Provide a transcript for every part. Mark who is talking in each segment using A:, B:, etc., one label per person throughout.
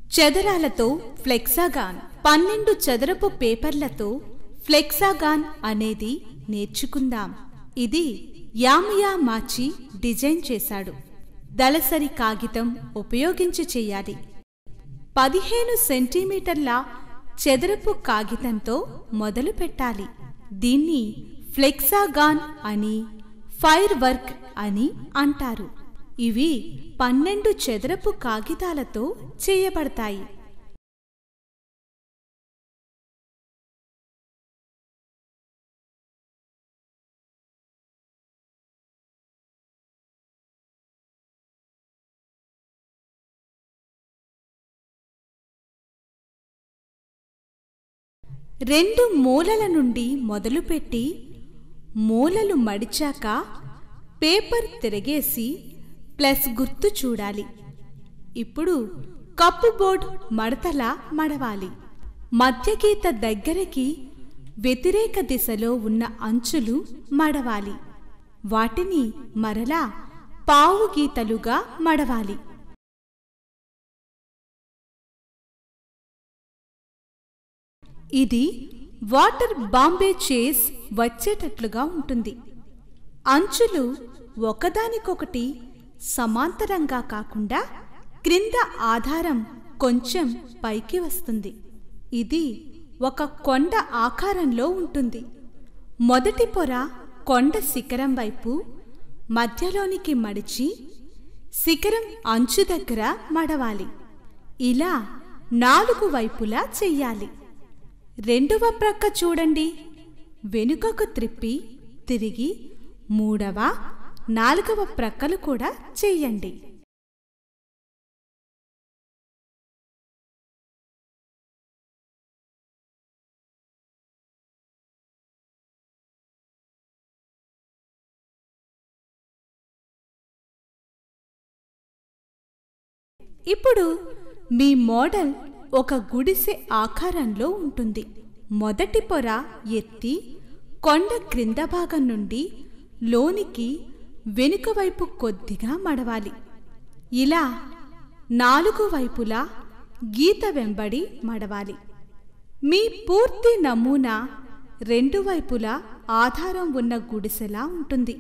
A: చదరాలతో ఫ్లెక్సాగాన్ పన్నెండు చదరపు పేపర్లతో ఫ్లెక్సాగాన్ అనేది నేర్చుకుందాం ఇది యామయా మాచి డిజైన్ చేశాడు దళసరి కాగితం ఉపయోగించి చెయ్యాలి పదిహేను సెంటీమీటర్ల చదరపు కాగితంతో మొదలు పెట్టాలి దీన్ని ఫ్లెక్సాగాన్ అని ఫైర్ వర్క్ అని అంటారు ఇవి పన్నెండు చదరపు కాగితాలతో చేయబడతాయి రెండు మూలల నుండి మొదలుపెట్టి మూలలు మడిచాక పేపర్ తిరగేసి ప్లస్ గుర్తు చూడాలి ఇప్పుడు కప్పు బోర్డ్ మడతలా మడవాలి మధ్యగీత దగ్గరికి వ్యతిరేక దిశలో ఉన్న అంచులు మడవాలి వాటిని మరలా పావు గీతలుగా మడవాలి ఇది వాటర్ బాంబే చేస్ వచ్చేటట్లుగా ఉంటుంది అంచులు ఒకదానికొకటి సమాంతరంగా కాకుండా క్రింద ఆధారం కొంచెం పైకి వస్తుంది ఇది ఒక కొండ ఆకారంలో ఉంటుంది మొదటి పొర కొండ శిఖరం వైపు మధ్యలోనికి మడిచి శిఖరం అంచు దగ్గర మడవాలి ఇలా నాలుగు వైపులా చెయ్యాలి రెండవ ప్రక్క చూడండి వెనుకకు త్రిప్పి తిరిగి మూడవ నాలుగవ ప్రక్కలు కూడా చెయ్యండి ఇప్పుడు మీ మోడల్ ఒక గుడిసె ఆకారంలో ఉంటుంది మొదటి పొర ఎత్తి కొండ క్రింద భాగం నుండి లోనికి వెనుక వైపు కొద్దిగా మడవాలి ఇలా నాలుగు వైపులా గీత వెంబడి మడవాలి మీ పూర్తి నమూనా రెండు వైపులా ఆధారం ఉన్న గుడిసెలా ఉంటుంది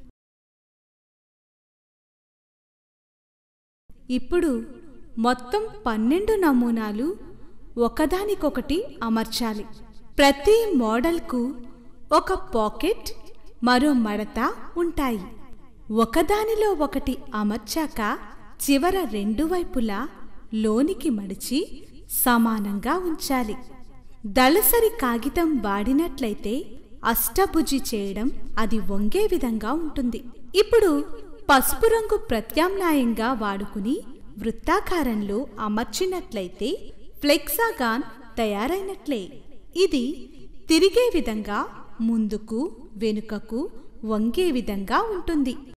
A: ఇప్పుడు మొత్తం పన్నెండు నమూనాలు ఒకదానికొకటి అమర్చాలి ప్రతి మోడల్కు ఒక పాకెట్ మరో మడత ఉంటాయి ఒకదానిలో ఒకటి అమర్చాక చివర రెండు వైపులా లోనికి మడిచి సమానంగా ఉంచాలి దళసరి కాగితం వాడినట్లయితే అష్టభుజి చేయడం అది వంగే విధంగా ఉంటుంది ఇప్పుడు పసుపు రంగు ప్రత్యామ్నాయంగా వాడుకుని వృత్తాకారంలో అమర్చినట్లయితే ఫ్లెక్సాగాన్ తయారైనట్లే ఇది తిరిగే విధంగా ముందుకు వెనుకకు వంగే విధంగా ఉంటుంది